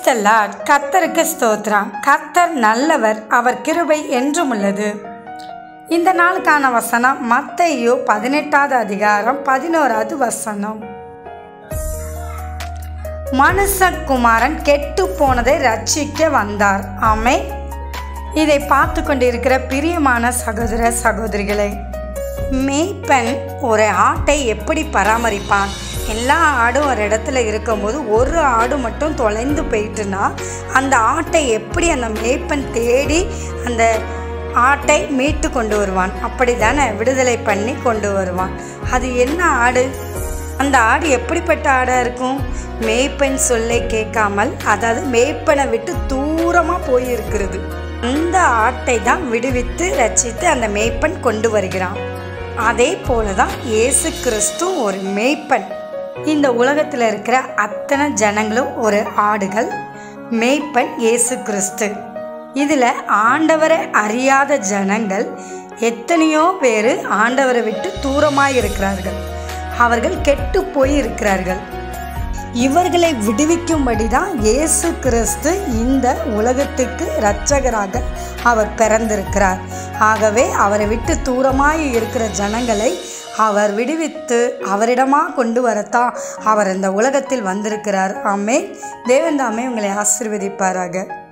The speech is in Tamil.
த லார்ட் கர்த்தருக்கு ஸ்தோத்திரம் கர்த்தர் நல்லவர் அவர் கிருபை என்றும் உள்ளது இந்த நாளுக்கான வசனம் மத்தையோ பதினெட்டாவது அதிகாரம் பதினோராவது வசனம் மனுஷகுமாரன் கெட்டு போனதை ரட்சிக்க வந்தார் ஆமை இதை பார்த்து கொண்டிருக்கிற பிரியமான சகோதர சகோதரிகளே மேய்ப்பன் ஒரு ஆட்டை எப்படி பராமரிப்பான் எல்லா ஆடும் ஒரு இடத்துல இருக்கும்போது ஒரு ஆடு மட்டும் தொலைந்து போயிட்டுனா அந்த ஆட்டை எப்படி அந்த மேய்ப்பன் தேடி அந்த ஆட்டை மீட்டு கொண்டு வருவான் அப்படி தானே விடுதலை பண்ணி கொண்டு வருவான் அது என்ன ஆடு அந்த ஆடு எப்படிப்பட்ட ஆடாக இருக்கும் மேய்ப்பன் சொல்லை கேட்காமல் அதாவது மேய்ப்பனை விட்டு தூரமாக போயிருக்கிறது அந்த ஆட்டை தான் விடுவித்து ரச்சித்து அந்த மேய்ப்பன் கொண்டு வருகிறான் அதே போல தான் இயேசு கிறிஸ்து ஒரு மேய்ப்பன் இந்த உலகத்தில் இருக்கிற அத்தனை ஜனங்களும் ஒரு ஆடுகள் மேய்ப்பன் இயேசு கிறிஸ்து இதில் ஆண்டவரை அறியாத ஜனங்கள் எத்தனையோ பேர் ஆண்டவரை விட்டு தூரமாக இருக்கிறார்கள் அவர்கள் கெட்டு போய் இருக்கிறார்கள் இவர்களை விடுவிக்கும்படி தான் இயேசு கிறிஸ்து இந்த உலகத்துக்கு இரட்சகராக அவர் பிறந்திருக்கிறார் ஆகவே அவரை விட்டு தூரமாய் இருக்கிற ஜனங்களை அவர் விடுவித்து அவரிடமாக கொண்டு வரத்தான் அவர் இந்த உலகத்தில் வந்திருக்கிறார் ஆமே தேவன் தாமே உங்களை ஆசிர்வதிப்பாராக